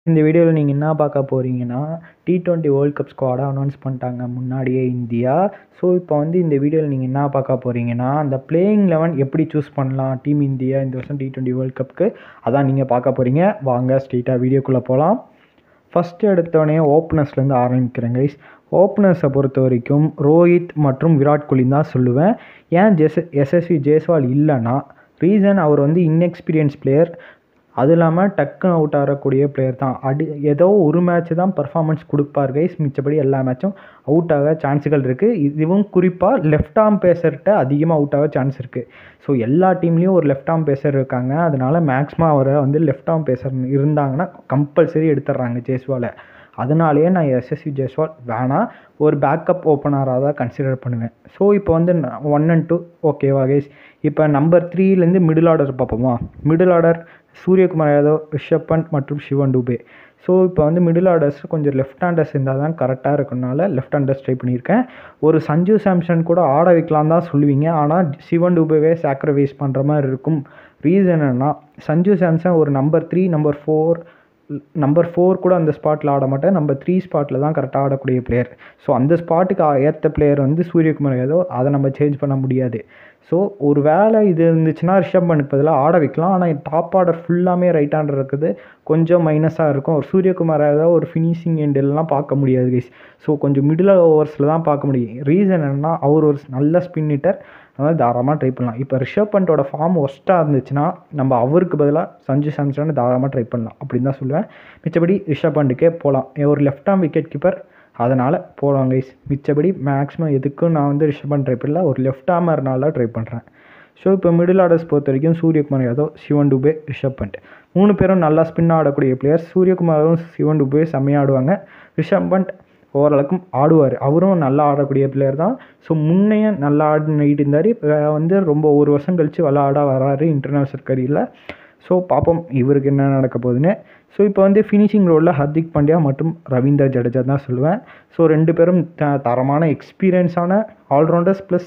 இந்த வீடியோவில் நீங்கள் என்ன பார்க்க போகிறீங்கன்னா டி டுவெண்ட்டி வேர்ல்ட் கப் ஸ்குவாடை அனௌன்ஸ் பண்ணிட்டாங்க முன்னாடியே இந்தியா ஸோ இப்போ வந்து இந்த வீடியோவில் நீங்கள் என்ன பார்க்க போகிறீங்கன்னா அந்த பிளேயிங் லெவன் எப்படி சூஸ் பண்ணலாம் டீம் இந்தியா இந்த வருஷம் டி டுவெண்ட்டி வேர்ல்ட் கப்புக்கு அதான் நீங்கள் பார்க்க போகிறீங்க வாங்க ஸ்ட்ரெயிட்டாக வீடியோக்குள்ளே போகலாம் ஃபஸ்ட்டு எடுத்தோடனே ஓப்பனர்ஸ்லேருந்து ஆரம்பிக்கிறேன் கைஸ் ஓப்பனர்ஸை பொறுத்த வரைக்கும் ரோஹித் மற்றும் விராட் கோலி தான் சொல்லுவேன் ஏன் ஜெஸ் எஸ்எஸ்வி ஜெய்ஸ்வால் இல்லைன்னா ரீசன் அவர் வந்து இன்எக்ஸ்பீரியன்ஸ் பிளேயர் அது இல்லாமல் டக்குன்னு அவுட் ஆகக்கூடிய பிளேயர் தான் அடி ஏதோ ஒரு மேட்ச் தான் பர்ஃபார்மன்ஸ் கொடுப்பார் கைஸ் மிச்சப்படி எல்லா மேட்சும் அவுட் ஆக சான்ஸுகள் இருக்குது இதுவும் குறிப்பாக லெஃப்ட் ஆர்ம் பேசர்கிட்ட அதிகமாக அவுட் ஆக சான்ஸ் இருக்குது ஸோ எல்லா டீம்லேயும் ஒரு லெஃப்ட் ஆர்ம் பேசர் இருக்காங்க அதனால் மேக்ஸிமம் அவரை வந்து லெஃப்ட் ஆர்ம் பேசர் இருந்தாங்கன்னா கம்பல்சரி எடுத்துடுறாங்க ஜெய்ஸ்வாலை அதனாலேயே நான் எஸ்எஸ்சி ஜெய்ஸ்வால் வேணாம் ஒரு பேக்கப் ஓப்பனராக தான் கன்சிடர் பண்ணுவேன் ஸோ இப்போ வந்து ஒன் அண்ட் டூ ஓகேவா கைஸ் இப்போ நம்பர் த்ரீலேருந்து மிடில் ஆர்டர் பார்ப்போமா மிடில் ஆர்டர் சூரியகுமார் யாதவ் ரிஷப் பண்ட் மற்றும் சிவன் டூபே ஸோ இப்போ வந்து மிடில் ஆர்டர்ஸ் கொஞ்சம் லெஃப்ட் ஹேண்டர்ஸ் இருந்தால் தான் கரெக்டாக இருக்கனால லெஃப்ட் ஹேண்டர்ஸ் ட்ரை பண்ணியிருக்கேன் ஒரு சஞ்சு சாம்சன் கூட ஆட வைக்கலாம் தான் சொல்லுவீங்க ஆனால் சிவன் டூபேவே சாக்ரிஃபைஸ் பண்ணுற மாதிரி இருக்கும் ரீசன் என்னென்னா சஞ்சு சாம்சன் ஒரு number three number four number four கூட அந்த ஸ்பாட்டில் ஆட மாட்டேன் நம்பர் த்ரீ ஸ்பாட்டில் தான் கரெக்டாக ஆடக்கூடிய பிளேயர் ஸோ அந்த ஸ்பாட்டுக்கு ஏற்ற பிளேயர் வந்து சூரியகுமார் யாதவ் அதை நம்ம சேஞ்ச் பண்ண முடியாது ஸோ ஒரு வேளை இது இருந்துச்சுன்னா ரிஷப் பண்டுக்கு பதிலாக ஆட வைக்கலாம் ஆனால் டாப் ஆர்டர் ஃபுல்லாமே ரைட் ஹேண்டர் இருக்குது கொஞ்சம் மைனஸாக இருக்கும் ஒரு சூரியகுமார் யாதவ் ஒரு ஃபினிஷிங் எண்டெல்லாம் பார்க்க முடியாது கைஸ் ஸோ கொஞ்சம் மிடில் ஓவர்ஸில் தான் பார்க்க முடியும் ரீசன் என்னென்னா அவர் ஒரு நல்ல ஸ்பின் ஹிட்டர் அதனால் தாராளமாக ட்ரை பண்ணலாம் இப்போ ரிஷப் பண்டோட ஃபார்ம் ஒஸ்ட்டாக இருந்துச்சுன்னா நம்ம அவருக்கு பதிலாக சஞ்சு சாம்சன் தாராளமாக ட்ரை பண்ணலாம் அப்படின்னு தான் சொல்லுவேன் மிச்சபடி ரிஷப் பண்டுக்கே போகலாம் ஒரு லெஃப்ட் ஆம் விக்கெட் கீப்பர் அதனால் போகலாம் கைஸ் மிச்சபடி மேக்ஸிமம் எதுக்கும் நான் வந்து ரிஷப் பண்ட் ட்ரை பண்ணல ஒரு லெஃப்ட் ஆமர்னால ட்ரை பண்ணுறேன் ஸோ இப்போ மிடில் ஆர்டர்ஸ் பொறுத்த வரைக்கும் சூரியகுமார் யாதவ் சிவன் டுபே ரிஷப் பண்ட் மூணு பேரும் நல்லா ஸ்பின் ஆடக்கூடிய பிளேயர்ஸ் சூரியகுமாரும் சிவன் டுபே செம்மையாக ஆடுவாங்க ரிஷப் பண்ட் ஓரளவுக்கும் ஆடுவார் அவரும் நல்லா ஆடக்கூடிய பிளேயர் தான் ஸோ முன்னையே நல்லா ஆடிட்டு இருந்தார் இப்போ வந்து ரொம்ப ஒரு வருஷம் கழித்து விளாட வராரு இன்டர்நேஷ்னல் கரியரில் ஸோ பார்ப்போம் இவருக்கு என்ன நடக்க போகுதுன்னு ஸோ இப்போ வந்து ஃபினிஷிங் ரோலில் ஹர்திக் பாண்டியா மற்றும் ரவீந்தர் ஜடேஜா தான் சொல்லுவேன் ஸோ ரெண்டு பேரும் த தரமான எக்ஸ்பீரியன்ஸான ஆல்ரவுண்டர்ஸ் ப்ளஸ்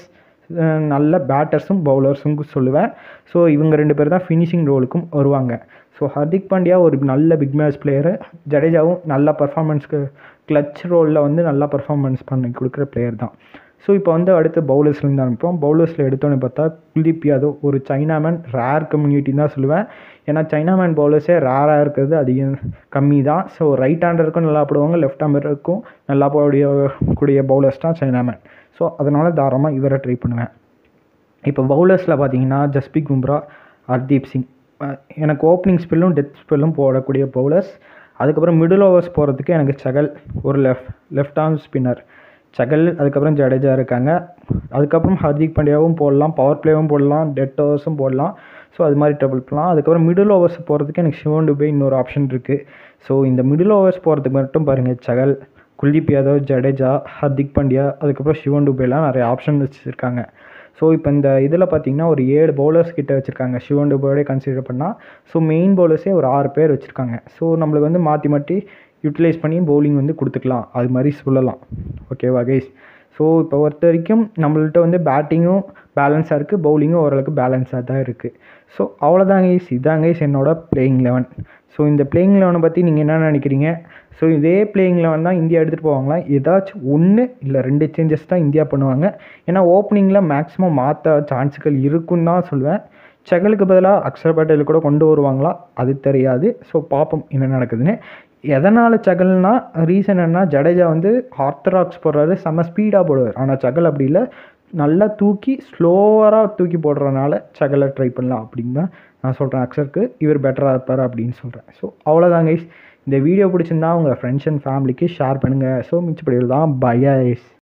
நல்ல பேட்டர்ஸும் பவுலர்ஸும் சொல்லுவேன் ஸோ இவங்க ரெண்டு பேர் தான் ஃபினிஷிங் ரோலுக்கும் வருவாங்க ஸோ ஹர்திக் பாண்டியா ஒரு நல்ல பிக் மேட்ச் பிளேயரு ஜடேஜாவும் நல்ல பர்ஃபார்மன்ஸ்க்கு கிளச் ரோலில் வந்து நல்லா பர்ஃபார்மன்ஸ் பண்ணி கொடுக்குற பிளேயர் தான் ஸோ இப்போ வந்து அடுத்து பவுலர்ஸ்லேருந்து ஆரம்பிப்போம் பவுலர்ஸில் எடுத்தோன்னு பார்த்தா குல்தீப் யாதவ் ஒரு சைனாமேன் ரேர் கம்யூனிட்டி தான் சொல்லுவேன் ஏன்னா சைனாமேன் பவுலர்ஸே ரேராக இருக்கிறது அதிகம் கம்மி தான் ஸோ ரைட் ஹேண்டருக்கும் நல்லா போடுவாங்க லெஃப்ட் ஹேண்டருக்கும் நல்லா போடக்கூடிய கூடிய பவுலர்ஸ் தான் சைனாமேன் ஸோ அதனால் தாராளமாக இவரை ட்ரை பண்ணுவேன் இப்போ பவுலர்ஸில் பார்த்தீங்கன்னா ஜஸ்பிக் பும்ரா ஹர்தீப் சிங் எனக்கு ஓப்பனிங் ஸ்பெல்லும் டெத் ஸ்பெல்லும் போடக்கூடிய பவுலர்ஸ் அதுக்கப்புறம் மிடில் ஓவர்ஸ் போகிறதுக்கு எனக்கு சகல் ஒரு left left arm spinner Chahal அதுக்கப்புறம் ஜடேஜா இருக்காங்க அதுக்கப்புறம் ஹர்திக் பாண்டியாவும் போடலாம் பவர் பிளேவும் போடலாம் டெட் ஓவர்ஸும் போடலாம் ஸோ அது மாதிரி டபுள் பண்ணலாம் அதுக்கப்புறம் மிடில் ஓவர்ஸ் போகிறதுக்கு எனக்கு சிவன் டுபே இன்னொரு ஆப்ஷன் இருக்குது ஸோ இந்த மிடில் ஓவர்ஸ் போகிறதுக்கு மட்டும் பாருங்கள் சகல் குல்தீப் யாதவ் ஜடேஜா ஹர்திக் பாண்டியா அதுக்கப்புறம் சிவன் டுபேலாம் நிறைய ஆப்ஷன் வச்சுருக்காங்க ஸோ இப்போ இந்த இதில் பார்த்தீங்கன்னா ஒரு ஏழு பவுலர்ஸ் கிட்ட வச்சுருக்காங்க சிவன் டுபோடே கன்சிடர் பண்ணால் ஸோ மெயின் பவுலர்ஸே ஒரு ஆறு பேர் வச்சுருக்காங்க ஸோ நம்மளுக்கு வந்து மாற்றி மாற்றி யூட்டிலைஸ் பண்ணி பவுலிங் வந்து கொடுத்துக்கலாம் அது மாதிரி சொல்லலாம் ஓகேவா கைஸ் ஸோ இப்போ பொறுத்த வரைக்கும் நம்மள்ட்ட வந்து பேட்டிங்கும் பேலன்ஸாக இருக்குது பவுலிங்கும் ஓரளவுக்கு பேலன்ஸாக தான் இருக்குது ஸோ அவ்வளோதான் கைஸ் இதான் கைஸ் என்னோட பிளேயிங் லெவன் ஸோ இந்த பிளேயிங் லெவனை பற்றி நீங்கள் என்ன நினைக்கிறீங்க ஸோ இதே பிளேயிங் லெவன் தான் இந்தியா எடுத்துகிட்டு போவாங்களா ஏதாச்சும் ஒன்று இல்லை ரெண்டு சேஞ்சஸ் தான் இந்தியா பண்ணுவாங்க ஏன்னா ஓப்பனிங்கில் மேக்ஸிமம் மாற்ற சான்ஸுகள் இருக்குன்னு தான் சொல்லுவேன் செகலுக்கு பதிலாக அக்ஷர் பட்டேல் கூட கொண்டு வருவாங்களா அது தெரியாது ஸோ பார்ப்போம் என்ன நடக்குதுன்னு எதனால் சகல்னா ரீசன் என்ன ஜடேஜா வந்து ஆர்த்தடாக்ஸ் போடுறாரு செம்ம ஸ்பீடாக போடுவார் ஆனால் சகல் அப்படி இல்லை நல்லா தூக்கி ஸ்லோவராக தூக்கி போடுறதுனால சகலை ட்ரை பண்ணலாம் அப்படின்னு தான் நான் சொல்கிறேன் அக்ஷருக்கு இவர் பெட்டராக இருப்பார் அப்படின்னு சொல்கிறேன் ஸோ அவ்வளோதான் கைஸ் இந்த வீடியோ பிடிச்சிருந்தா உங்கள் ஃப்ரெண்ட்ஸ் அண்ட் ஃபேமிலிக்கு ஷேர் பண்ணுங்கள் ஸோ மிச்சப்படி தான் பை ஐஸ்